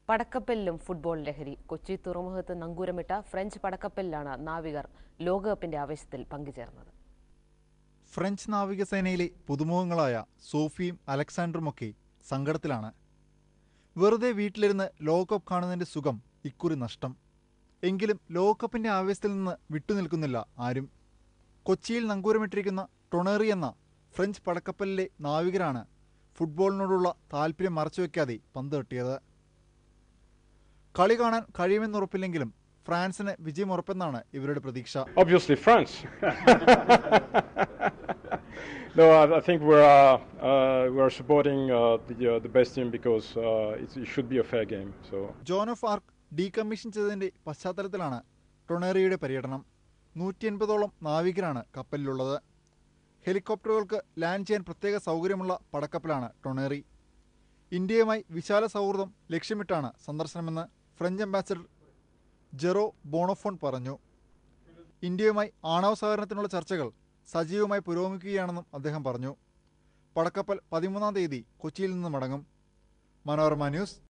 പടക്കപ്പലിലും football ലഹരി കൊച്ചി തുറമുഖത്ത് നങ്കൂരമിട്ട French പടക്കപ്പലിലാണ് നാവികർ ലോകകപ്പിന്റെ ആവേശത്തിൽ പങ്കുചേർന്നത് ഫ്രഞ്ച് നാവികസേനയിലെ പുതുമുഖങ്ങളായ സോഫിയും അലക്സാണ്ടറുമൊക്കെ സങ്കടത്തിലാണ് വെറുതെ വീട്ടിലിരുന്ന് ലോകകപ്പ് കാണുന്നതിന്റെ സുഖം ഇക്കുറി നഷ്ടം എങ്കിലും ലോകകപ്പിന്റെ ആവേശത്തിൽ നിന്ന് വിട്ടുനിൽക്കുന്നില്ല ആരും കൊച്ചിയിൽ നങ്കൂരമിട്ടിരിക്കുന്ന ടൊണേറി എന്ന ഫ്രഞ്ച് പടക്കപ്പലിലെ നാവികരാണ് ഫുട്ബോളിനോടുള്ള താല്പര്യം മറച്ചുവെക്കാതെ പന്ത് തട്ടിയത് കളി കാണാൻ കഴിയുമെന്നുറപ്പില്ലെങ്കിലും ഫ്രാൻസിന് വിജയമുറപ്പെന്നാണ് ഇവരുടെ പ്രതീക്ഷ Obviously, France. no, I, I think we're uh, uh, we're supporting uh, the uh, the best team because uh, it's, it should be a fair game. So Joan of Arc decommission ചെയ്തതിന്റെ പശ്ചാത്തലത്തിലാണ് ടൊണേറിയുടെ പര്യടനം നൂറ്റി എൺപതോളം നാവികരാണ് കപ്പലിലുള്ളത് ഹെലികോപ്റ്ററുകൾക്ക് land ചെയ്യാൻ പ്രത്യേക സൗകര്യമുള്ള പടക്കപ്പലാണ് ടൊണേറി ഇന്ത്യയുമായി വിശാല സൗഹൃദം ലക്ഷ്യമിട്ടാണ് സന്ദർശനമെന്ന് ഫ്രഞ്ച് അംബാസഡർ ജെറോ ബോണോഫോൺ പറഞ്ഞു ഇന്ത്യയുമായി ആണവ സഹകരണത്തിനുള്ള ചർച്ചകൾ സജീവമായി പുരോഗമിക്കുകയാണെന്നും അദ്ദേഹം പറഞ്ഞു പടക്കപ്പൽ പതിമൂന്നാം തീയതി കൊച്ചിയിൽ നിന്ന് മടങ്ങും മനോരമ ന്യൂസ്